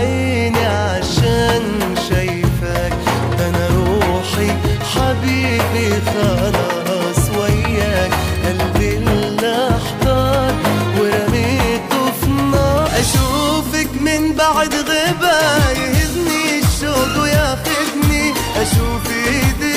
عيني عشان شايفك ده انا روحي حبيبي خلاص وياك قلبي اللي احتار ورميته في نار اشوفك من بعد غيبة يهزني الشوق وياخدني اشوف ايدي